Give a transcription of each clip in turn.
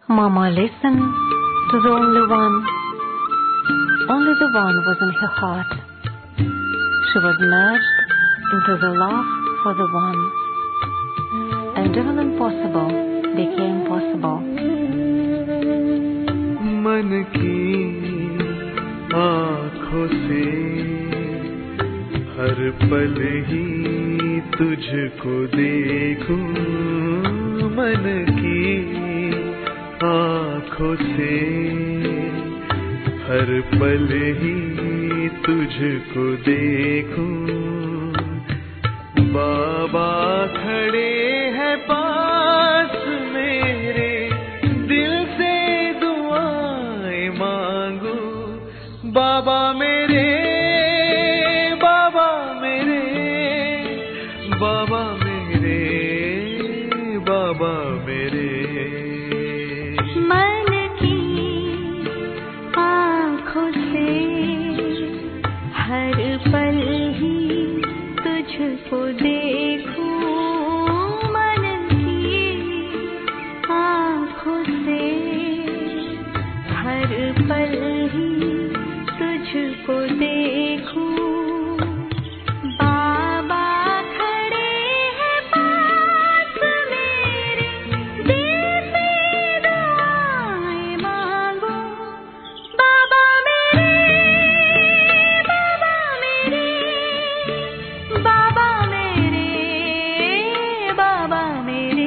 Mama listened to the only one. Only the one was in her heart. She was merged into the love for the one. And even impossible became possible. मन की आँखों से हर पल ही तुझको देखूं मन की आँखों से हर पल ही तुझको देखूं बाबा खड़े हैं पास मेरे दिल से दुआएं मांगू बाबा मेरे बाबा मेरे बाबा मेरे बाबा मेरे मन की आँखों से हर पल ही तुझको देखूं मन की आँखों से हर पल ही तुझको देखूं बाबा खड़े हैं पास मेरे दिल से दुआएं मांगो बाबा मेरे बाबा मेरे बाबा मेरे बाबा मेरे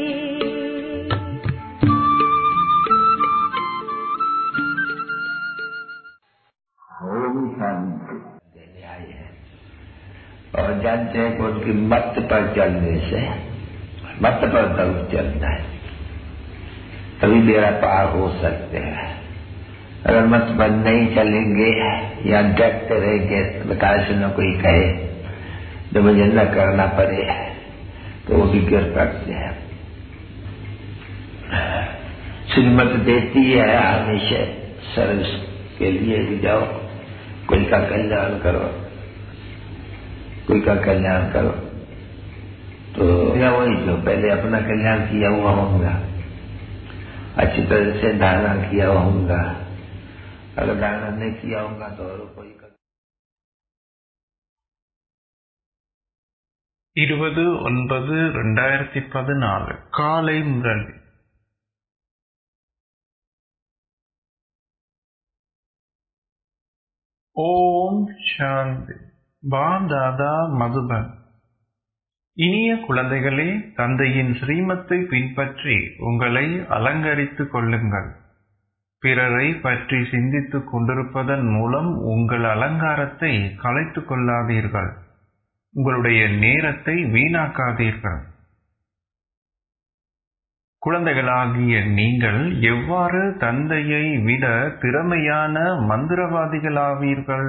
ओम शांति देने आई है और जानते हैं कि उनकी मत पर चलने से मत पर दल चलता है तभी मेरा पार हो सकते हैं अगर मत पर नहीं चलेंगे या डरते रहेंगे तो काश न कोई कहे जो मुझे न करना पड़े तो वो भी गिर पड़ते हैं श्रीमत देती है हमेशा सर्विस के लिए भी जाओ कोई का कल्याण करो कोई का कल्याण करो तो या वही जो पहले अपना कल्याण किया हुआ होगा अच्छी तरह से धारणा किया होगा अगर धारणा नहीं किया होगा तो और कोई का இருபது ஒன்பது ரெண்டாயிரத்தி பதினாலு காலை முரளி ஓம் சாந்தி பாதாதா மதுபன் இனிய குழந்தைகளே தந்தையின் ஸ்ரீமத்தை பின்பற்றி உங்களை அலங்கரித்துக் கொள்ளுங்கள் பிறரை பற்றி சிந்தித்துக் கொண்டிருப்பதன் மூலம் உங்கள் அலங்காரத்தை கலைத்துக் கொள்ளாதீர்கள் உங்களுடைய நேரத்தை வீணாக்காதீர்கள் குழந்தைகளாகிய நீங்கள் எவ்வாறு தந்தையை விட திறமையான மந்திரவாதிகளாவீர்கள்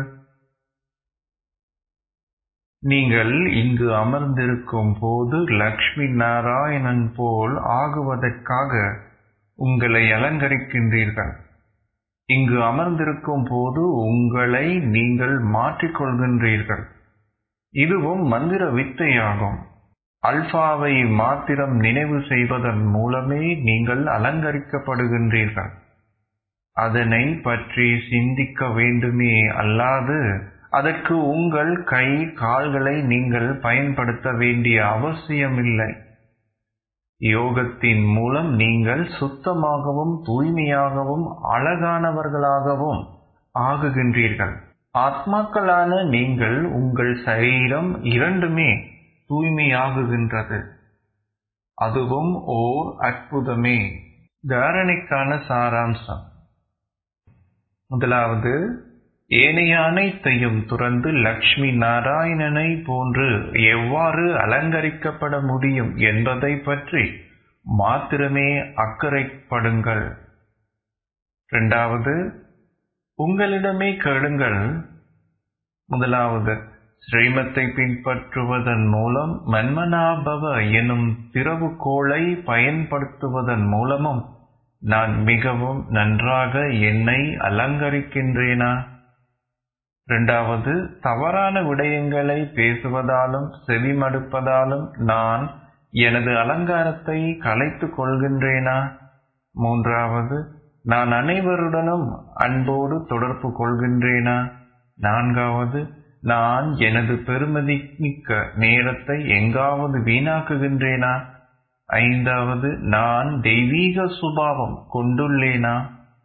நீங்கள் இங்கு அமர்ந்திருக்கும் போது லக்ஷ்மி நாராயணன் போல் ஆகுவதற்காக உங்களை அலங்கரிக்கின்றீர்கள் இங்கு அமர்ந்திருக்கும் போது உங்களை நீங்கள் மாற்றிக்கொள்கின்றீர்கள் இதுவும் மந்திர வித்தையாகும் அல்பாவை மாத்திரம் நினைவு செய்வதன் மூலமே நீங்கள் அலங்கரிக்கப்படுகின்றீர்கள் அதனை பற்றி சிந்திக்க வேண்டுமே அல்லாது அதற்கு உங்கள் கை கால்களை நீங்கள் பயன்படுத்த வேண்டிய அவசியமில்லை யோகத்தின் மூலம் நீங்கள் சுத்தமாகவும் தூய்மையாகவும் அழகானவர்களாகவும் ஆகுகின்றீர்கள் ஆத்மாக்களான நீங்கள் உங்கள் சரீரம் இரண்டுமே தூய்மையாகுகின்றது அதுவும் ஓர் அற்புதமே தாரணைக்கான சாராம்சம் முதலாவது ஏனைய அனைத்தையும் துறந்து லக்ஷ்மி நாராயணனை போன்று எவ்வாறு அலங்கரிக்கப்பட முடியும் என்பதை பற்றி மாத்திரமே அக்கறைப்படுங்கள் இரண்டாவது உங்களிடமே கேளுங்கள் முதலாவது ஸ்ரீமத்தை பின்பற்றுவதன் மூலம் மன்மனாபவ எனும் திறவுகோளை பயன்படுத்துவதன் மூலமும் நான் மிகவும் நன்றாக என்னை அலங்கரிக்கின்றேனா இரண்டாவது தவறான விடயங்களை பேசுவதாலும் செவிமடுப்பதாலும் நான் எனது அலங்காரத்தை கலைத்துக் கொள்கின்றேனா மூன்றாவது நான் அனைவருடனும் அன்போடு தொடர்பு கொள்கின்றேனா நான்காவது நான் எனது பெருமதி மிக்க நேரத்தை எங்காவது வீணாக்குகின்றேனா ஐந்தாவது நான் தெய்வீக சுபாவம் கொண்டுள்ளேனா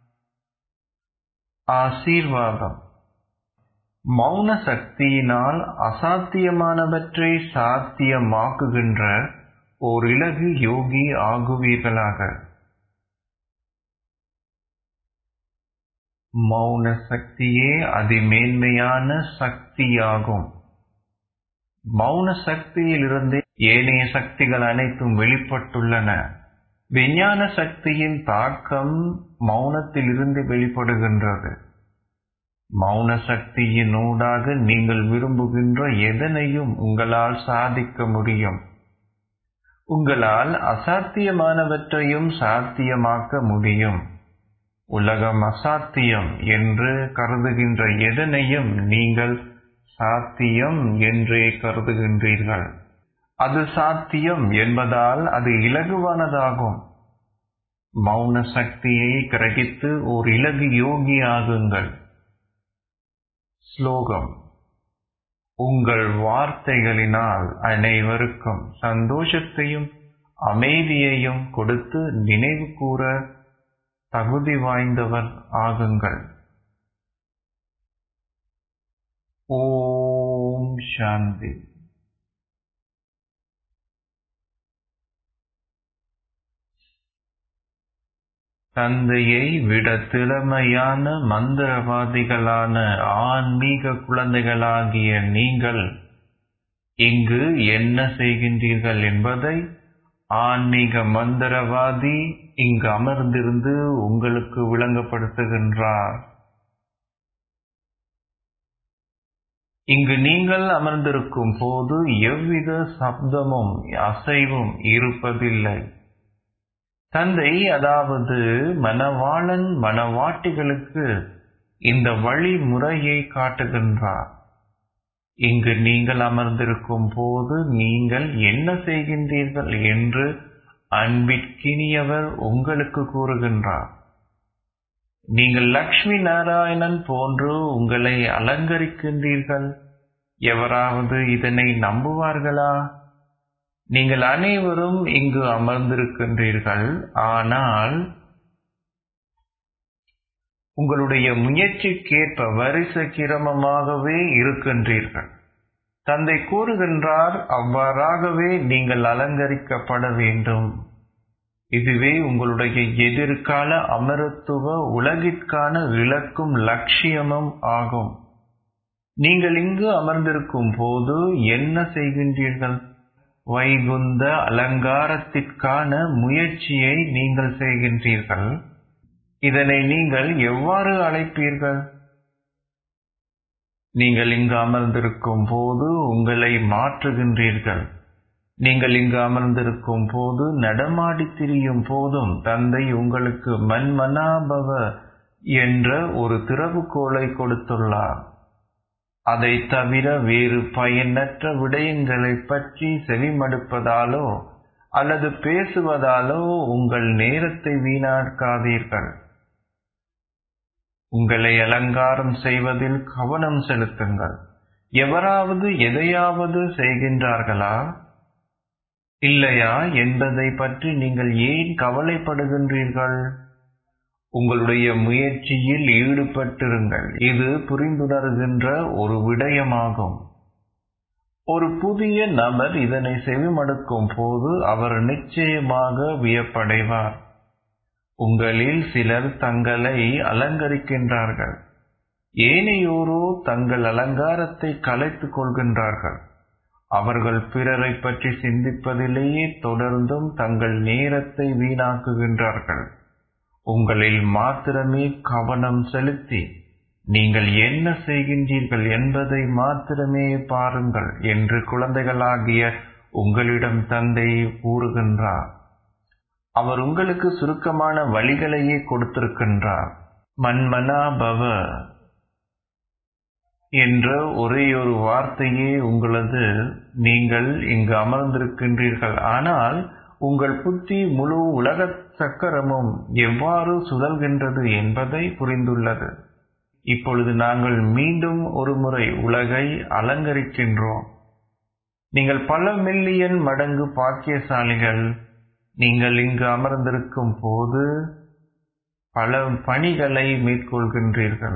ஆசீர்வாதம் மௌன சக்தியினால் அசாத்தியமானவற்றை சாத்தியமாக்குகின்ற ஓர் இலகு யோகி ஆகுவீர்களாக மௌன சக்தியே அதிமேன்மையான சக்தியாகும் மௌன சக்தியிலிருந்தே ஏனைய சக்திகள் அனைத்தும் வெளிப்பட்டுள்ளன விஞ்ஞான சக்தியின் தாக்கம் மௌனத்திலிருந்து வெளிப்படுகின்றது மௌன சக்தியின் ஊடாக நீங்கள் விரும்புகின்ற எதனையும் உங்களால் சாதிக்க முடியும் உங்களால் அசாத்தியமானவற்றையும் சாத்தியமாக்க முடியும் உலகம் அசாத்தியம் என்று கருதுகின்ற எதனையும் நீங்கள் சாத்தியம் என்றே கருதுகின்றீர்கள் அது சாத்தியம் என்பதால் அது இலகுவானதாகும் மௌன சக்தியை கிரகித்து ஓர் இலகு யோகி ஆகுங்கள் ஸ்லோகம் உங்கள் வார்த்தைகளினால் அனைவருக்கும் சந்தோஷத்தையும் அமைதியையும் கொடுத்து நினைவு கூற தகுதி வாய்ந்தவர் ஆகுங்கள் ஓம் சாந்தி தந்தையை விட திறமையான மந்திரவாதிகளான ஆன்மீக குழந்தைகளாகிய நீங்கள் இங்கு என்ன செய்கின்றீர்கள் என்பதை ஆன்மீக மந்திரவாதி இங்கு அமர்ந்திருந்து உங்களுக்கு விளங்கப்படுத்துகின்றார் இங்கு நீங்கள் அமர்ந்திருக்கும் போது எவ்வித சப்தமும் அசைவும் இருப்பதில்லை தந்தை அதாவது மணவாளன் மணவாட்டிகளுக்கு இந்த வழிமுறையை காட்டுகின்றார் இங்கு நீங்கள் அமர்ந்திருக்கும் போது நீங்கள் என்ன செய்கின்றீர்கள் என்று அன்பிற்கினியவர் உங்களுக்கு கூறுகின்றார் நீங்கள் லக்ஷ்மி நாராயணன் போன்று உங்களை அலங்கரிக்கின்றீர்கள் எவராவது இதனை நம்புவார்களா நீங்கள் அனைவரும் இங்கு அமர்ந்திருக்கின்றீர்கள் ஆனால் உங்களுடைய முயற்சிக்கேற்ப வரிசை கிரமமாகவே இருக்கின்றீர்கள் தந்தை கூறுகின்றார் அவ்வாறாகவே நீங்கள் அலங்கரிக்கப்பட வேண்டும் இதுவே உங்களுடைய எதிர்கால அமரத்துவ உலகிற்கான இலக்கும் லட்சியமும் ஆகும் நீங்கள் இங்கு அமர்ந்திருக்கும் போது என்ன செய்கின்றீர்கள் வைகுந்த அலங்காரத்திற்கான முயற்சியை நீங்கள் செய்கின்றீர்கள் இதனை நீங்கள் எவ்வாறு அழைப்பீர்கள் நீங்கள் இங்கு அமர்ந்திருக்கும் போது உங்களை மாற்றுகின்றீர்கள் நீங்கள் இங்கு அமர்ந்திருக்கும் போது நடமாடி திரியும் போதும் தந்தை உங்களுக்கு மன்மனாபவ என்ற ஒரு திறவுகோலை கொடுத்துள்ளார் அதை தவிர வேறு பயனற்ற விடயங்களை பற்றி செவிமடுப்பதாலோ அல்லது பேசுவதாலோ உங்கள் நேரத்தை வீணாக்காதீர்கள் உங்களை அலங்காரம் செய்வதில் கவனம் செலுத்துங்கள் எவராவது எதையாவது செய்கின்றார்களா இல்லையா என்பதை பற்றி நீங்கள் ஏன் கவலைப்படுகின்றீர்கள் உங்களுடைய முயற்சியில் ஈடுபட்டிருங்கள் இது புரிந்துணர்கின்ற ஒரு விடயமாகும் ஒரு புதிய நபர் இதனை செவிமடுக்கும் போது அவர் நிச்சயமாக வியப்படைவார் உங்களில் சிலர் தங்களை அலங்கரிக்கின்றார்கள் ஏனையோரோ தங்கள் அலங்காரத்தை கலைத்துக் கொள்கின்றார்கள் அவர்கள் பிறரை பற்றி சிந்திப்பதிலேயே தொடர்ந்தும் தங்கள் நேரத்தை வீணாக்குகின்றார்கள் உங்களில் மாத்திரமே கவனம் செலுத்தி நீங்கள் என்ன செய்கின்றீர்கள் என்பதை மாத்திரமே பாருங்கள் என்று குழந்தைகளாகிய உங்களிடம் தந்தை கூறுகின்றார் அவர் உங்களுக்கு சுருக்கமான வழிகளையே கொடுத்திருக்கின்றார் மன்மனா பவ என்ற ஒரே ஒரு வார்த்தையே உங்களது நீங்கள் இங்கு அமர்ந்திருக்கின்றீர்கள் ஆனால் உங்கள் புத்தி முழு உலக சக்கரமும் எவ்வாறு சுழல்கின்றது என்பதை புரிந்துள்ளது இப்பொழுது நாங்கள் மீண்டும் ஒருமுறை உலகை அலங்கரிக்கின்றோம் நீங்கள் பல மில்லியன் மடங்கு பாக்கியசாலிகள் நீங்கள் இங்கு அமர்ந்திருக்கும் போது பல பணிகளை மேற்கொள்கின்றீர்கள்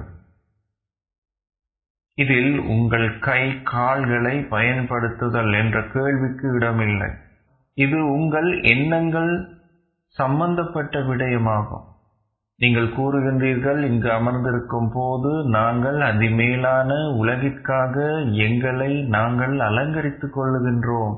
இதில் உங்கள் கை கால்களை பயன்படுத்துதல் என்ற கேள்விக்கு இடமில்லை இது உங்கள் எண்ணங்கள் சம்பந்தப்பட்ட விடயமாகும் நீங்கள் கூறுகின்றீர்கள் இங்கு அமர்ந்திருக்கும் போது நாங்கள் அதிமேலான உலகிற்காக எங்களை நாங்கள் அலங்கரித்துக் கொள்ளுகின்றோம்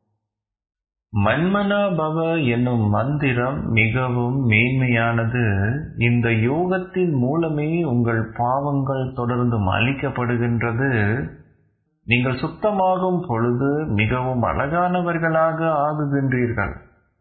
மன்மனா பவ என்னும் மந்திரம் மிகவும் மேன்மையானது இந்த யோகத்தின் மூலமே உங்கள் பாவங்கள் தொடர்ந்தும் அழிக்கப்படுகின்றது நீங்கள் சுத்தமாகும் பொழுது மிகவும் அழகானவர்களாக ஆகுகின்றீர்கள்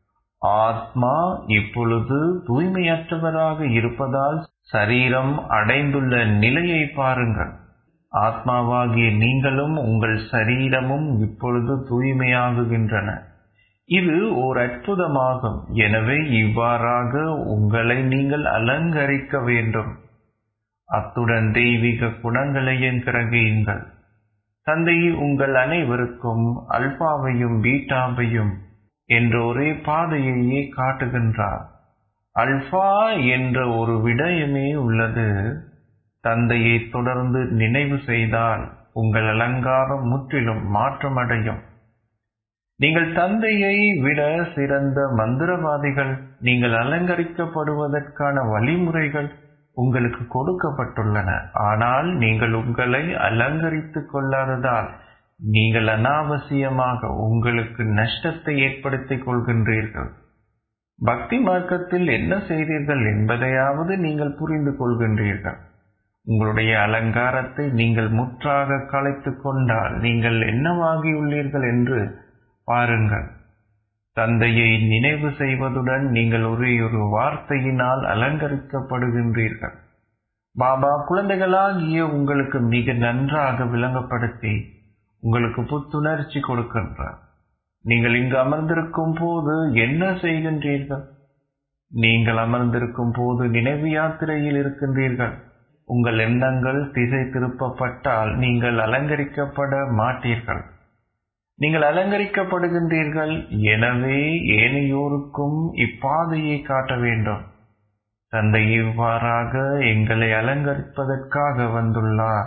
ஆத்மா இப்பொழுது தூய்மையற்றவராக இருப்பதால் சரீரம் அடைந்துள்ள நிலையை பாருங்கள் ஆத்மாவாகிய நீங்களும் உங்கள் சரீரமும் இப்பொழுது தூய்மையாகுகின்றன இது ஓர் அற்புதமாகும் எனவே இவ்வாறாக உங்களை நீங்கள் அலங்கரிக்க வேண்டும் அத்துடன் தெய்வீக குணங்களையும் கிரகியுங்கள் தந்தை உங்கள் அனைவருக்கும் அல்பாவையும் பீட்டாவையும் என்ற ஒரே பாதையையே காட்டுகின்றார் அல்பா என்ற ஒரு விடயமே உள்ளது தந்தையை தொடர்ந்து நினைவு செய்தால் உங்கள் அலங்காரம் முற்றிலும் மாற்றமடையும் நீங்கள் தந்தையை விட சிறந்த மந்திரவாதிகள் நீங்கள் அலங்கரிக்கப்படுவதற்கான வழிமுறைகள் உங்களுக்கு கொடுக்கப்பட்டுள்ளன ஆனால் நீங்கள் உங்களை அலங்கரித்துக் கொள்ளாததால் நீங்கள் அனாவசியமாக உங்களுக்கு நஷ்டத்தை ஏற்படுத்திக் கொள்கின்றீர்கள் பக்தி மார்க்கத்தில் என்ன செய்தீர்கள் என்பதையாவது நீங்கள் புரிந்து கொள்கின்றீர்கள் உங்களுடைய அலங்காரத்தை நீங்கள் முற்றாக களைத்து கொண்டால் நீங்கள் என்னவாகியுள்ளீர்கள் என்று பாருங்கள் தந்தையை நினைவு செய்வதுடன் நீங்கள் ஒரே ஒரு வார்த்தையினால் அலங்கரிக்கப்படுகின்றீர்கள் பாபா குழந்தைகளாகிய உங்களுக்கு மிக நன்றாக விளங்கப்படுத்தி உங்களுக்கு புத்துணர்ச்சி கொடுக்கின்றார் நீங்கள் இங்கு அமர்ந்திருக்கும் போது என்ன செய்கின்றீர்கள் நீங்கள் அமர்ந்திருக்கும் போது நினைவு யாத்திரையில் இருக்கின்றீர்கள் உங்கள் எண்ணங்கள் திசை திருப்பப்பட்டால் நீங்கள் அலங்கரிக்கப்பட மாட்டீர்கள் நீங்கள் அலங்கரிக்கப்படுகின்றீர்கள் எனவே ஏனையோருக்கும் இப்பாதையை காட்ட வேண்டும் தந்தை இவ்வாறாக எங்களை அலங்கரிப்பதற்காக வந்துள்ளார்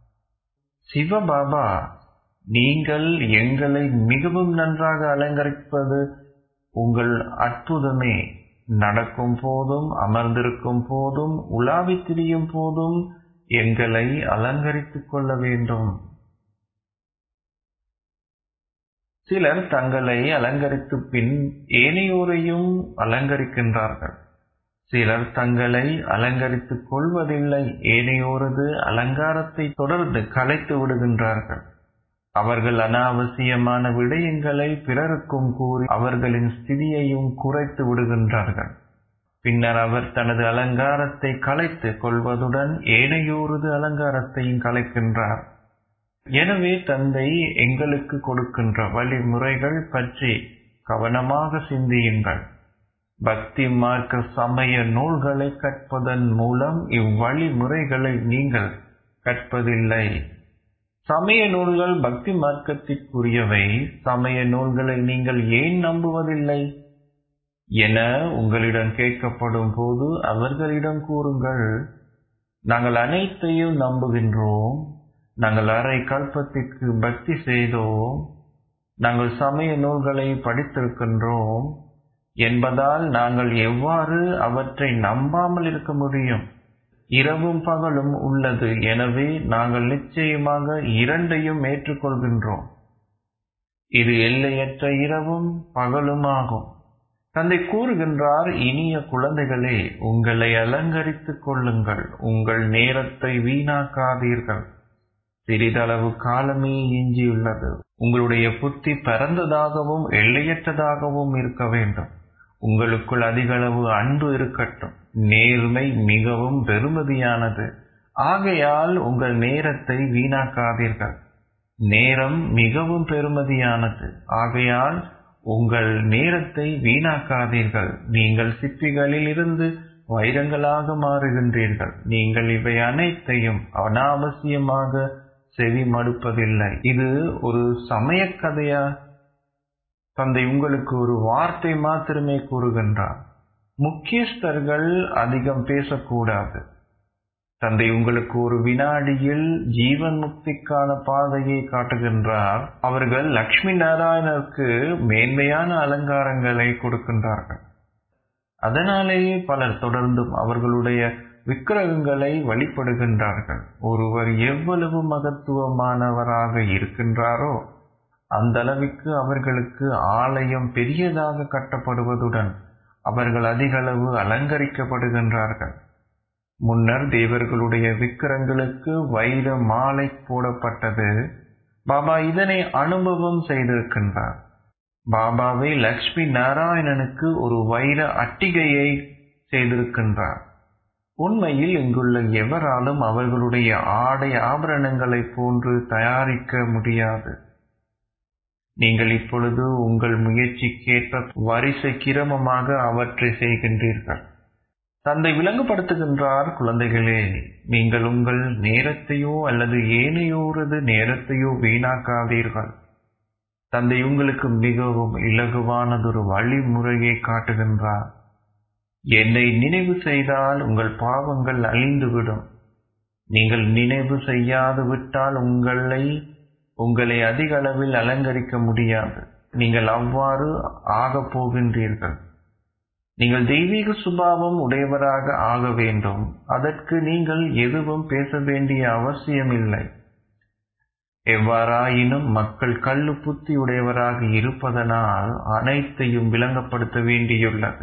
சிவபாபா நீங்கள் எங்களை மிகவும் நன்றாக அலங்கரிப்பது உங்கள் அற்புதமே நடக்கும் போதும் அமர்ந்திருக்கும் போதும் உலாவி திரியும் போதும் எங்களை அலங்கரித்துக் கொள்ள வேண்டும் சிலர் தங்களை அலங்கரித்து பின் ஏனையோரையும் அலங்கரிக்கின்றார்கள் சிலர் தங்களை அலங்கரித்துக் கொள்வதில்லை ஏனையோரது அலங்காரத்தை தொடர்ந்து கலைத்து விடுகின்றார்கள் அவர்கள் அனாவசியமான விடயங்களை பிறருக்கும் கூறி அவர்களின் ஸ்திதியையும் குறைத்து விடுகின்றார்கள் பின்னர் அவர் தனது அலங்காரத்தை கலைத்து கொள்வதுடன் ஏனையோரது அலங்காரத்தையும் கலைக்கின்றார் எனவே தந்தை எங்களுக்கு கொடுக்கின்ற வழிமுறைகள் பற்றி கவனமாக சிந்தியுங்கள் பக்தி மார்க்க சமய நூல்களை கற்பதன் மூலம் இவ்வழிமுறைகளை நீங்கள் கற்பதில்லை சமய நூல்கள் பக்தி மார்க்கத்திற்குரியவை சமய நூல்களை நீங்கள் ஏன் நம்புவதில்லை என உங்களிடம் கேட்கப்படும் போது அவர்களிடம் கூறுங்கள் நாங்கள் அனைத்தையும் நம்புகின்றோம் நாங்கள் அரை கல்பத்திற்கு பக்தி செய்தோம் நாங்கள் சமய நூல்களை படித்திருக்கின்றோம் என்பதால் நாங்கள் எவ்வாறு அவற்றை நம்பாமல் இருக்க முடியும் இரவும் பகலும் உள்ளது எனவே நாங்கள் நிச்சயமாக இரண்டையும் ஏற்றுக்கொள்கின்றோம் இது எல்லையற்ற இரவும் பகலும் ஆகும் தந்தை கூறுகின்றார் இனிய குழந்தைகளே உங்களை அலங்கரித்துக் கொள்ளுங்கள் உங்கள் நேரத்தை வீணாக்காதீர்கள் சிறிதளவு காலமே எஞ்சியுள்ளது உங்களுடைய புத்தி பரந்ததாகவும் எல்லையற்றதாகவும் இருக்க வேண்டும் உங்களுக்குள் அதிகளவு அன்பு இருக்கட்டும் நேர்மை மிகவும் பெருமதியானது ஆகையால் உங்கள் நேரத்தை வீணாக்காதீர்கள் நேரம் மிகவும் பெருமதியானது ஆகையால் உங்கள் நேரத்தை வீணாக்காதீர்கள் நீங்கள் சிப்பிகளில் இருந்து வைரங்களாக மாறுகின்றீர்கள் நீங்கள் இவை அனைத்தையும் அனாவசியமாக செவி மடுப்பதில்லை இது ஒரு சமய கதையா தந்தை உங்களுக்கு ஒரு வார்த்தை மாத்திரமே கூறுகின்றார் முக்கியஸ்தர்கள் அதிகம் பேசக்கூடாது தந்தை உங்களுக்கு ஒரு வினாடியில் ஜீவன் முக்திக்கான பாதையை காட்டுகின்றார் அவர்கள் லக்ஷ்மி நாராயணருக்கு மேன்மையான அலங்காரங்களை கொடுக்கின்றார்கள் அதனாலேயே பலர் தொடர்ந்தும் அவர்களுடைய விக்கிரகங்களை வழிபடுகின்றார்கள் ஒருவர் எவ்வளவு மகத்துவமானவராக இருக்கின்றாரோ அந்த அளவிற்கு அவர்களுக்கு ஆலயம் பெரியதாக கட்டப்படுவதுடன் அவர்கள் அதிகளவு அலங்கரிக்கப்படுகின்றார்கள் முன்னர் தேவர்களுடைய விக்கிரங்களுக்கு வைர மாலை போடப்பட்டது பாபா இதனை அனுபவம் செய்திருக்கின்றார் பாபாவை லக்ஷ்மி நாராயணனுக்கு ஒரு வைர அட்டிகையை செய்திருக்கின்றார் உண்மையில் இங்குள்ள எவராலும் அவர்களுடைய ஆடை ஆபரணங்களைப் போன்று தயாரிக்க முடியாது நீங்கள் இப்பொழுது உங்கள் முயற்சிக்கேற்ப வரிசை கிரமமாக அவற்றை செய்கின்றீர்கள் தந்தை விளங்குபடுத்துகின்றார் குழந்தைகளே நீங்கள் உங்கள் நேரத்தையோ அல்லது ஏனையோரது நேரத்தையோ வீணாக்காதீர்கள் தந்தை உங்களுக்கு மிகவும் இலகுவானதொரு வழிமுறையை காட்டுகின்றார் என்னை நினைவு செய்தால் உங்கள் பாவங்கள் அழிந்துவிடும் நீங்கள் நினைவு செய்யாது விட்டால் உங்களை உங்களை அதிக அளவில் அலங்கரிக்க முடியாது நீங்கள் அவ்வாறு ஆகப் போகின்றீர்கள் நீங்கள் தெய்வீக சுபாவம் உடையவராக ஆக வேண்டும் அதற்கு நீங்கள் எதுவும் பேச வேண்டிய அவசியமில்லை எவ்வாறாயினும் மக்கள் கள்ளு புத்தி உடையவராக இருப்பதனால் அனைத்தையும் விளங்கப்படுத்த வேண்டியுள்ளது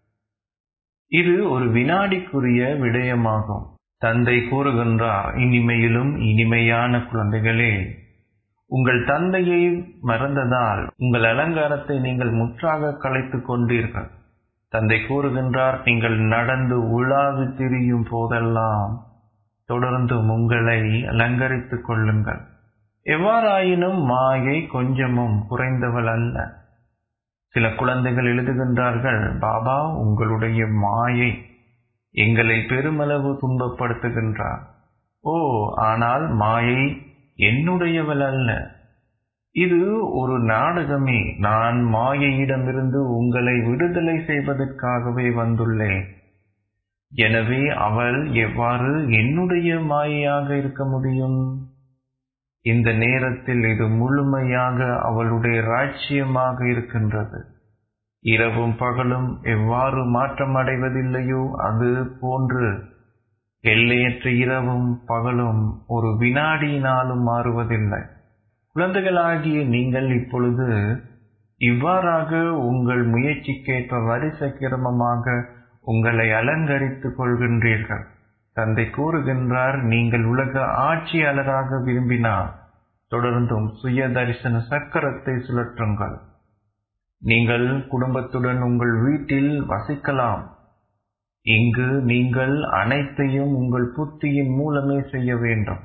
இது ஒரு வினாடிக்குரிய விடயமாகும் தந்தை கூறுகின்றார் இனிமையிலும் இனிமையான குழந்தைகளே உங்கள் தந்தையை மறந்ததால் உங்கள் அலங்காரத்தை நீங்கள் முற்றாக கலைத்துக் கொண்டீர்கள் தந்தை கூறுகின்றார் நீங்கள் நடந்து உலாவி திரியும் போதெல்லாம் தொடர்ந்து உங்களை அலங்கரித்துக் கொள்ளுங்கள் எவ்வாறாயினும் மாயை கொஞ்சமும் குறைந்தவள் அல்ல சில குழந்தைகள் எழுதுகின்றார்கள் பாபா உங்களுடைய மாயை எங்களை பெருமளவு துன்பப்படுத்துகின்றார் ஓ ஆனால் மாயை என்னுடையவள் அல்ல இது ஒரு நாடகமே நான் மாயையிடமிருந்து உங்களை விடுதலை செய்வதற்காகவே வந்துள்ளேன் எனவே அவள் எவ்வாறு என்னுடைய மாயையாக இருக்க முடியும் இந்த நேரத்தில் இது முழுமையாக அவளுடைய ராஜ்யமாக இருக்கின்றது இரவும் பகலும் எவ்வாறு மாற்றம் அடைவதில்லையோ அது போன்று எல்லையற்ற இரவும் பகலும் ஒரு வினாடியினாலும் மாறுவதில்லை குழந்தைகளாகிய நீங்கள் இப்பொழுது இவ்வாறாக உங்கள் முயற்சிக்கேற்ப வரிசை கிரமமாக உங்களை அலங்கரித்துக் கொள்கின்றீர்கள் தந்தை கூறுகின்றார் நீங்கள் உலக ஆட்சியாளராக விரும்பினால் தொடர்ந்தும் சுய தரிசன சக்கரத்தை சுழற்றுங்கள் நீங்கள் குடும்பத்துடன் உங்கள் வீட்டில் வசிக்கலாம் இங்கு நீங்கள் அனைத்தையும் உங்கள் புத்தியின் மூலமே செய்ய வேண்டும்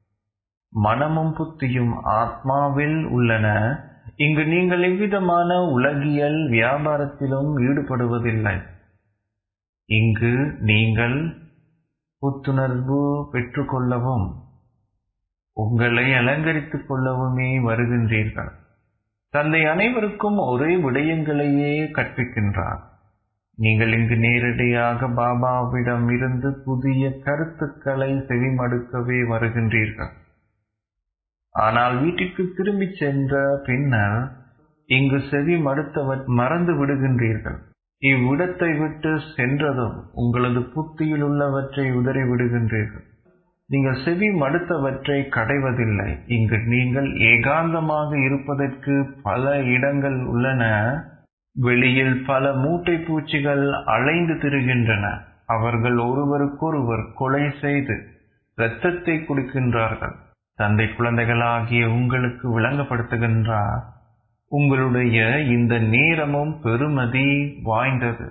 மனமும் புத்தியும் ஆத்மாவில் உள்ளன இங்கு நீங்கள் எவ்விதமான உலகியல் வியாபாரத்திலும் ஈடுபடுவதில்லை இங்கு நீங்கள் புத்துணர்வு பெற்றுக்கொள்ளவும் உங்களை அலங்கரித்துக் கொள்ளவுமே வருகின்றீர்கள் தந்தை அனைவருக்கும் ஒரே விடயங்களையே கற்பிக்கின்றார் நீங்கள் இங்கு நேரடியாக பாபாவிடம் இருந்து புதிய கருத்துக்களை செவிமடுக்கவே வருகின்றீர்கள் ஆனால் வீட்டிற்கு திரும்பிச் சென்ற பின்னர் இங்கு செவி மடுத்தவர் மறந்து விடுகின்றீர்கள் இவ்விடத்தை விட்டு சென்றதும் உங்களது புத்தியில் உள்ளவற்றை உதறி விடுகின்றீர்கள் நீங்கள் செவி மடுத்தவற்றை கடைவதில்லை இங்கு நீங்கள் ஏகாந்தமாக இருப்பதற்கு பல இடங்கள் உள்ளன வெளியில் பல மூட்டை பூச்சிகள் அலைந்து திரிகின்றன அவர்கள் ஒருவருக்கொருவர் கொலை செய்து இரத்தத்தை குடிக்கின்றார்கள் தந்தை குழந்தைகளாகிய உங்களுக்கு விளங்கப்படுத்துகின்றார் உங்களுடைய இந்த நேரமும் பெருமதி வாய்ந்தது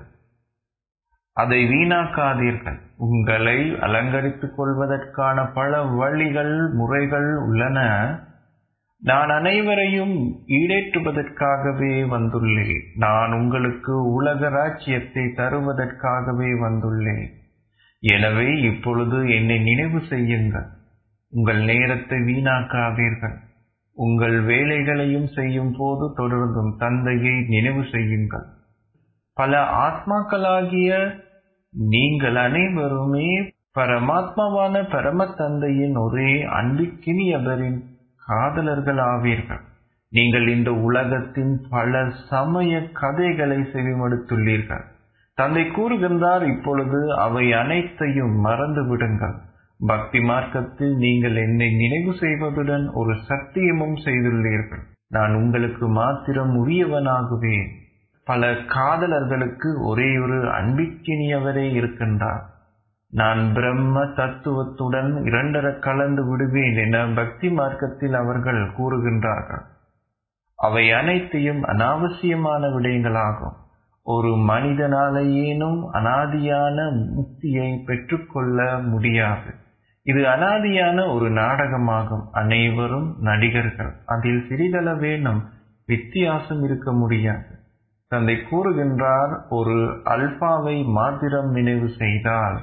அதை வீணாக்காதீர்கள் உங்களை அலங்கரித்துக் கொள்வதற்கான பல வழிகள் முறைகள் உள்ளன நான் அனைவரையும் ஈடேற்றுவதற்காகவே வந்துள்ளேன் நான் உங்களுக்கு உலக ராஜ்யத்தை தருவதற்காகவே வந்துள்ளேன் எனவே இப்பொழுது என்னை நினைவு செய்யுங்கள் உங்கள் நேரத்தை வீணாக்காதீர்கள் உங்கள் வேலைகளையும் செய்யும் போது தொடர்ந்தும் தந்தையை நினைவு செய்யுங்கள் பல ஆத்மாக்களாகிய நீங்கள் அனைவருமே பரமாத்மாவான பரம தந்தையின் ஒரே அன்பிக்கினியவரின் காதலர்கள் ஆவீர்கள் நீங்கள் இந்த உலகத்தின் பல சமய கதைகளை செவிமடுத்துள்ளீர்கள் தந்தை கூறுகின்றார் இப்பொழுது அவை அனைத்தையும் மறந்து விடுங்கள் பக்தி மார்க்கத்தில் நீங்கள் என்னை நினைவு செய்வதுடன் ஒரு சத்தியமும் செய்துள்ளீர்கள் நான் உங்களுக்கு மாத்திரம் உரியவனாகுவேன் பல காதலர்களுக்கு ஒரே ஒரு அன்பிக்கினியவரே இருக்கின்றார் நான் பிரம்ம தத்துவத்துடன் இரண்டர கலந்து விடுவேன் என பக்தி மார்க்கத்தில் அவர்கள் கூறுகின்றார்கள் அவை அனைத்தையும் அனாவசியமான விடயங்களாகும் ஒரு மனிதனாலேயேனும் அனாதியான முக்தியை பெற்றுக்கொள்ள முடியாது இது அனாதியான ஒரு நாடகமாகும் அனைவரும் நடிகர்கள் அதில் சிறிதளவேனும் வித்தியாசம் இருக்க முடியாது தந்தை கூறுகின்றார் ஒரு அல்பாவை மாத்திரம் நினைவு செய்தால்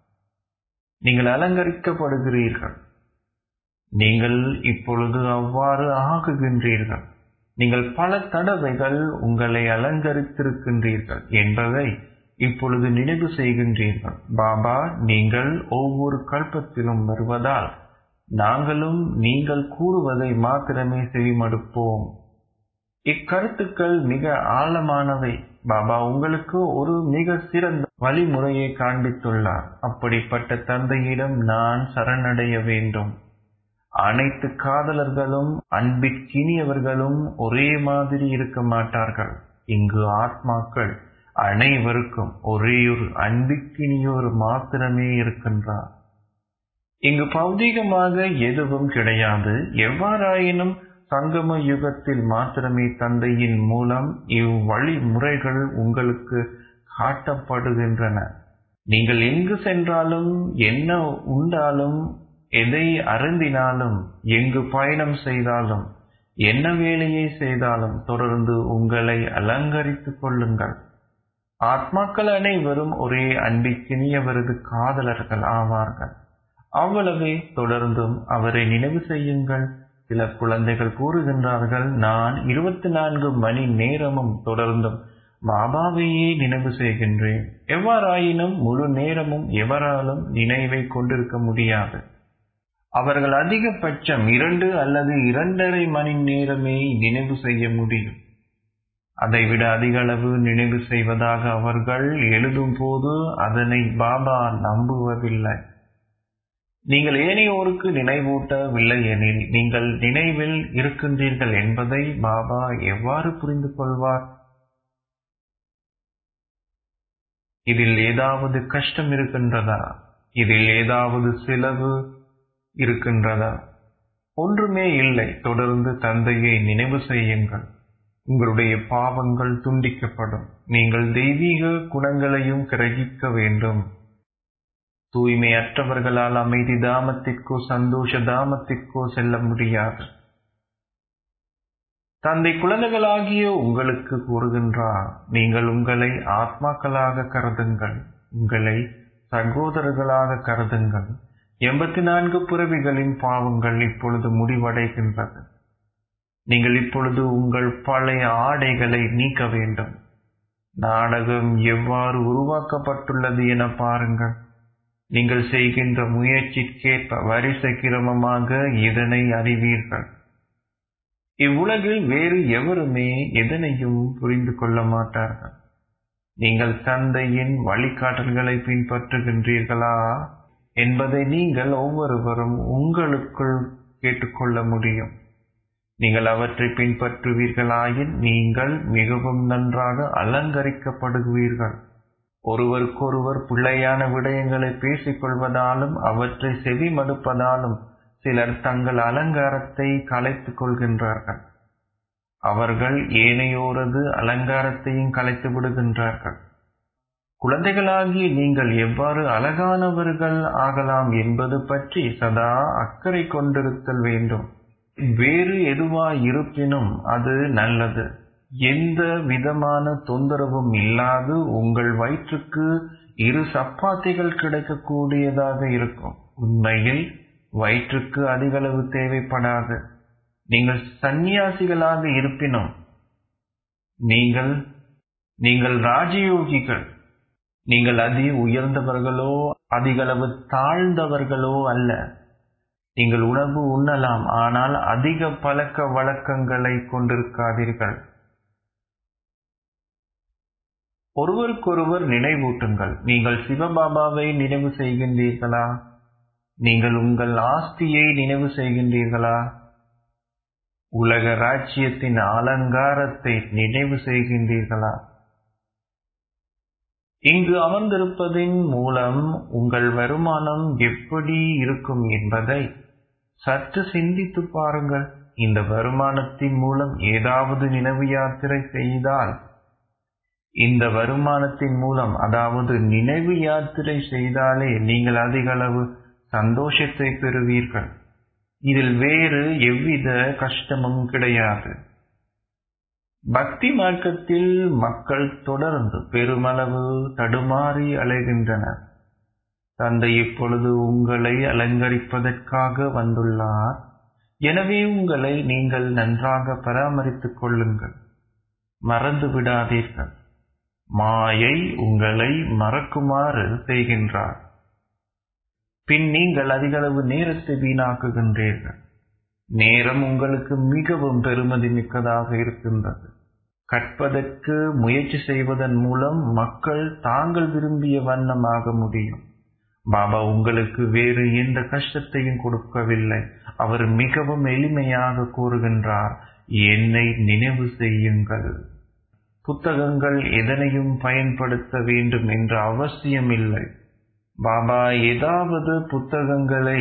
நீங்கள் அலங்கரிக்கப்படுகிறீர்கள் நீங்கள் இப்பொழுது அவ்வாறு ஆகுகின்றீர்கள் நீங்கள் பல தடவைகள் உங்களை அலங்கரித்திருக்கின்றீர்கள் என்பதை இப்பொழுது நினைவு செய்கின்றீர்கள் பாபா நீங்கள் ஒவ்வொரு கல்பத்திலும் வருவதால் நாங்களும் நீங்கள் கூறுவதை மாத்திரமே செவிமடுப்போம் இக்கருத்துக்கள் மிக ஆழமானவை பாபா உங்களுக்கு ஒரு மிக சிறந்த வழிமுறையை காண்பித்துள்ளார் அப்படிப்பட்ட தந்தையிடம் நான் சரணடைய வேண்டும் அனைத்து காதலர்களும் அன்பிற்கினியவர்களும் ஒரே மாதிரி இருக்க மாட்டார்கள் இங்கு ஆத்மாக்கள் அனைவருக்கும் ஒரே ஒரு அன்பிற்கினியோர் மாத்திரமே இருக்கின்றார் இங்கு பௌதீகமாக எதுவும் கிடையாது எவ்வாறாயினும் சங்கம யுகத்தில் மாத்திரமே தந்தையின் மூலம் இவ்வழிமுறைகள் உங்களுக்கு காட்டப்படுகின்றன நீங்கள் எங்கு சென்றாலும் என்ன உண்டாலும் எதை அருந்தினாலும் எங்கு பயணம் செய்தாலும் என்ன வேலையை செய்தாலும் தொடர்ந்து உங்களை அலங்கரித்துக் கொள்ளுங்கள் ஆத்மாக்கள் அனைவரும் ஒரே அன்பிக்கினியவரது காதலர்கள் ஆவார்கள் அவ்வளவே தொடர்ந்தும் அவரை நினைவு செய்யுங்கள் சில குழந்தைகள் கூறுகின்றார்கள் நான் இருபத்தி நான்கு மணி நேரமும் தொடர்ந்தும் பாபாவையே நினைவு செய்கின்றேன் எவ்வாறாயினும் முழு நேரமும் எவராலும் நினைவை கொண்டிருக்க முடியாது அவர்கள் அதிகபட்சம் இரண்டு அல்லது இரண்டரை மணி நேரமே நினைவு செய்ய முடியும் அதைவிட அதிக அளவு நினைவு செய்வதாக அவர்கள் எழுதும் போது அதனை பாபா நம்புவதில்லை நீங்கள் ஏனையோருக்கு நினைவூட்டவில்லை எனில் நீங்கள் நினைவில் இருக்கின்றீர்கள் என்பதை பாபா எவ்வாறு புரிந்து கொள்வார் இதில் ஏதாவது கஷ்டம் இருக்கின்றதா இதில் ஏதாவது செலவு இருக்கின்றதா ஒன்றுமே இல்லை தொடர்ந்து தந்தையை நினைவு செய்யுங்கள் உங்களுடைய பாவங்கள் துண்டிக்கப்படும் நீங்கள் தெய்வீக குணங்களையும் கிரகிக்க வேண்டும் தூய்மையற்றவர்களால் அமைதி தாமத்திற்கோ சந்தோஷ தாமத்திற்கோ செல்ல முடியாது தந்தை குழந்தைகளாகிய உங்களுக்கு கூறுகின்றார் நீங்கள் உங்களை ஆத்மாக்களாக கருதுங்கள் உங்களை சகோதரர்களாக கருதுங்கள் எண்பத்தி நான்கு பிறவிகளின் பாவங்கள் இப்பொழுது முடிவடைகின்றது நீங்கள் இப்பொழுது உங்கள் பழைய ஆடைகளை நீக்க வேண்டும் நாடகம் எவ்வாறு உருவாக்கப்பட்டுள்ளது என பாருங்கள் நீங்கள் செய்கின்ற முயற்சிக்கேற்ப வரிசை கிரமமாக இதனை அறிவீர்கள் இவ்வுலகில் வேறு எவருமே எதனையும் புரிந்து கொள்ள மாட்டார்கள் நீங்கள் தந்தையின் வழிகாட்டல்களை பின்பற்றுகின்றீர்களா என்பதை நீங்கள் ஒவ்வொருவரும் உங்களுக்குள் கேட்டுக்கொள்ள முடியும் நீங்கள் அவற்றை பின்பற்றுவீர்களாயின் நீங்கள் மிகவும் நன்றாக அலங்கரிக்கப்படுவீர்கள் ஒருவருக்கொருவர் பிள்ளையான விடயங்களை பேசிக் கொள்வதாலும் அவற்றை செவி மடுப்பதாலும் சிலர் தங்கள் அலங்காரத்தை கலைத்துக் கொள்கின்றார்கள் அவர்கள் ஏனையோரது அலங்காரத்தையும் கலைத்து விடுகின்றார்கள் குழந்தைகளாகிய நீங்கள் எவ்வாறு அழகானவர்கள் ஆகலாம் என்பது பற்றி சதா அக்கறை கொண்டிருத்தல் வேண்டும் வேறு எதுவா இருப்பினும் அது நல்லது எந்த விதமான தொந்தரவும் இல்லாது உங்கள் வயிற்றுக்கு இரு சப்பாத்திகள் கிடைக்கக்கூடியதாக இருக்கும் உண்மையில் வயிற்றுக்கு அதிகளவு தேவைப்படாது நீங்கள் சந்நியாசிகளாக இருப்பினும் நீங்கள் நீங்கள் ராஜயோகிகள் நீங்கள் அதி உயர்ந்தவர்களோ அதிகளவு தாழ்ந்தவர்களோ அல்ல நீங்கள் உணவு உண்ணலாம் ஆனால் அதிக பழக்க வழக்கங்களை கொண்டிருக்காதீர்கள் ஒருவருக்கொருவர் நினைவூட்டுங்கள் நீங்கள் சிவபாபாவை நினைவு செய்கின்றீர்களா நீங்கள் உங்கள் ஆஸ்தியை நினைவு செய்கின்றீர்களா உலக ராஜ்யத்தின் அலங்காரத்தை நினைவு செய்கின்றீர்களா இங்கு அமர்ந்திருப்பதின் மூலம் உங்கள் வருமானம் எப்படி இருக்கும் என்பதை சற்று சிந்தித்து பாருங்கள் இந்த வருமானத்தின் மூலம் ஏதாவது நினைவு யாத்திரை செய்தால் இந்த வருமானத்தின் மூலம் அதாவது நினைவு யாத்திரை செய்தாலே நீங்கள் அதிக அளவு சந்தோஷத்தை பெறுவீர்கள் இதில் வேறு எவ்வித கஷ்டமும் கிடையாது பக்தி மார்க்கத்தில் மக்கள் தொடர்ந்து பெருமளவு தடுமாறி அலைகின்றனர் தந்தை இப்பொழுது உங்களை அலங்கரிப்பதற்காக வந்துள்ளார் எனவே உங்களை நீங்கள் நன்றாக பராமரித்துக் கொள்ளுங்கள் மறந்து விடாதீர்கள் மாயை உங்களை மறக்குமாறு செய்கின்றார் பின் நீங்கள் அதிகளவு நேரத்தை வீணாக்குகின்றீர்கள் நேரம் உங்களுக்கு மிகவும் பெருமதி மிக்கதாக இருக்கின்றது கற்பதற்கு முயற்சி செய்வதன் மூலம் மக்கள் தாங்கள் விரும்பிய வண்ணமாக முடியும் பாபா உங்களுக்கு வேறு எந்த கஷ்டத்தையும் கொடுக்கவில்லை அவர் மிகவும் எளிமையாக கூறுகின்றார் என்னை நினைவு செய்யுங்கள் புத்தகங்கள் எதனையும் பயன்படுத்த வேண்டும் என்ற அவசியமில்லை பாபா ஏதாவது புத்தகங்களை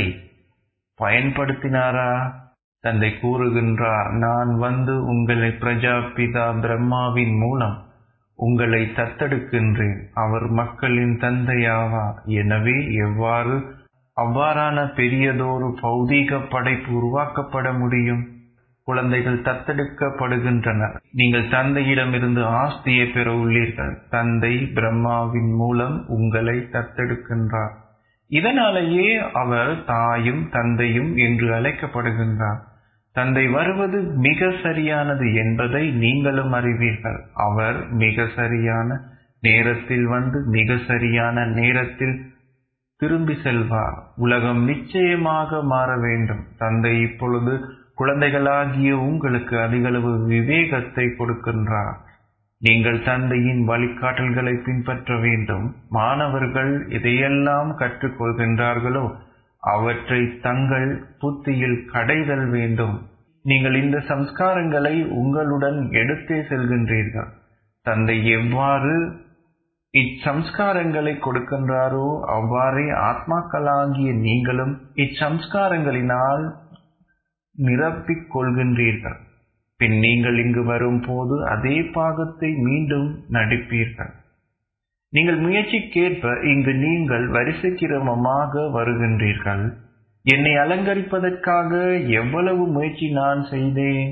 பயன்படுத்தினாரா தந்தை கூறுகின்றார் நான் வந்து உங்களை பிரஜாபிதா பிரம்மாவின் மூலம் உங்களை தத்தெடுக்கின்றேன் அவர் மக்களின் தந்தையாவார் எனவே எவ்வாறு அவ்வாறான பெரியதொரு பௌதீக படைப்பு உருவாக்கப்பட முடியும் குழந்தைகள் தத்தெடுக்கப்படுகின்றனர் நீங்கள் தந்தையிடமிருந்து ஆஸ்தியை பெற உள்ளீர்கள் தந்தை பிரம்மாவின் மூலம் உங்களை தத்தெடுக்கின்றார் இதனாலேயே அவர் தாயும் தந்தையும் என்று அழைக்கப்படுகின்றார் தந்தை வருவது மிக சரியானது என்பதை நீங்களும் அறிவீர்கள் அவர் மிக சரியான நேரத்தில் வந்து மிக சரியான நேரத்தில் திரும்பி செல்வார் உலகம் நிச்சயமாக மாற வேண்டும் தந்தை இப்பொழுது குழந்தைகளாகிய உங்களுக்கு அதிகளவு விவேகத்தை கொடுக்கின்றார் நீங்கள் தந்தையின் வழிகாட்டல்களை பின்பற்ற வேண்டும் மாணவர்கள் எதையெல்லாம் கற்றுக்கொள்கின்றார்களோ அவற்றை தங்கள் புத்தியில் கடைதல் வேண்டும் நீங்கள் இந்த சம்ஸ்காரங்களை உங்களுடன் எடுத்தே செல்கின்றீர்கள் தந்தை எவ்வாறு இச்சம்ஸ்காரங்களை கொடுக்கின்றாரோ அவ்வாறே ஆத்மாக்களாகிய நீங்களும் இச்சம்ஸ்காரங்களினால் நிரப்பிக் கொள்கின்றீர்கள் பின் நீங்கள் இங்கு வரும்போது அதே பாகத்தை மீண்டும் நடிப்பீர்கள் நீங்கள் முயற்சிக்கேற்ப இங்கு நீங்கள் வரிசைக்கிரமமாக வருகின்றீர்கள் என்னை அலங்கரிப்பதற்காக எவ்வளவு முயற்சி நான் செய்தேன்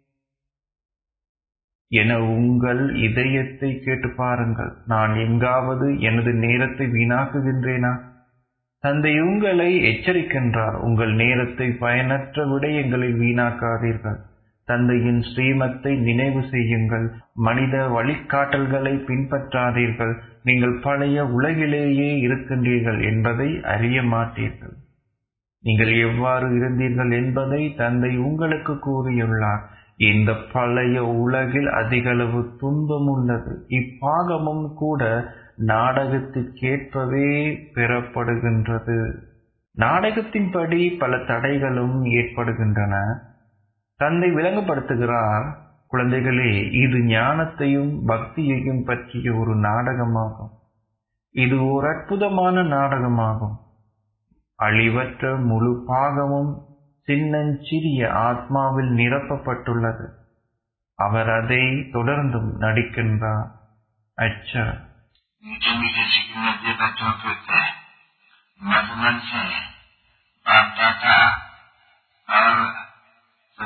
என உங்கள் இதயத்தை கேட்டு பாருங்கள் நான் எங்காவது எனது நேரத்தை வீணாக்குகின்றேனா தந்தை உங்களை எச்சரிக்கின்றார் உங்கள் நேரத்தை பயனற்ற விடயங்களை வீணாக்காதீர்கள் தந்தையின் ஸ்ரீமத்தை நினைவு செய்யுங்கள் மனித வழிகாட்டல்களை பின்பற்றாதீர்கள் நீங்கள் பழைய உலகிலேயே இருக்கின்றீர்கள் என்பதை அறிய மாட்டீர்கள் நீங்கள் எவ்வாறு இருந்தீர்கள் என்பதை தந்தை உங்களுக்கு கூறியுள்ளார் இந்த பழைய உலகில் அதிகளவு துன்பம் உள்ளது இப்பாகமும் கூட நாடகத்திற்கேற்பவே பெறப்படுகின்றது நாடகத்தின்படி பல தடைகளும் ஏற்படுகின்றன தந்தை விளங்கப்படுத்துகிறார் குழந்தைகளே இது ஞானத்தையும் பக்தியையும் பற்றிய ஒரு நாடகமாகும் இது ஒரு அற்புதமான நாடகமாகும் அழிவற்ற முழு பாகமும் சின்னஞ்சிறிய ஆத்மாவில் நிரப்பப்பட்டுள்ளது அவர் அதை தொடர்ந்தும் நடிக்கின்றார் அச்சா मीठे मीठे सीखने के बच्चों के थे मधुबन से बाप दादा और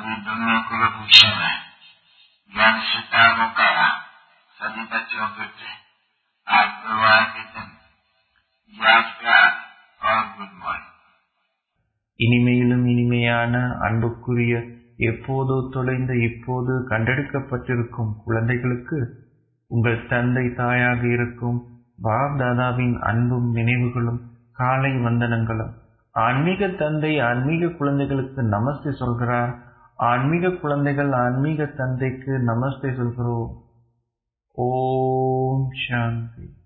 बच्चों को आत्मवाद के दिन यात्रा और गुड मॉर्निंग இனிமையிலும் இனிமையான அன்புக்குரிய எப்போதோ தொலைந்த இப்போது கண்டெடுக்கப்பட்டிருக்கும் குழந்தைகளுக்கு உங்கள் தந்தை தாயாக இருக்கும் பாப் தாதாவின் அன்பும் நினைவுகளும் காலை வந்தனங்களும் ஆன்மீக தந்தை ஆன்மீக குழந்தைகளுக்கு நமஸ்தே சொல்கிறார் ஆன்மீக குழந்தைகள் ஆன்மீக தந்தைக்கு நமஸ்தே சொல்கிறோம் ஓம் சாந்தி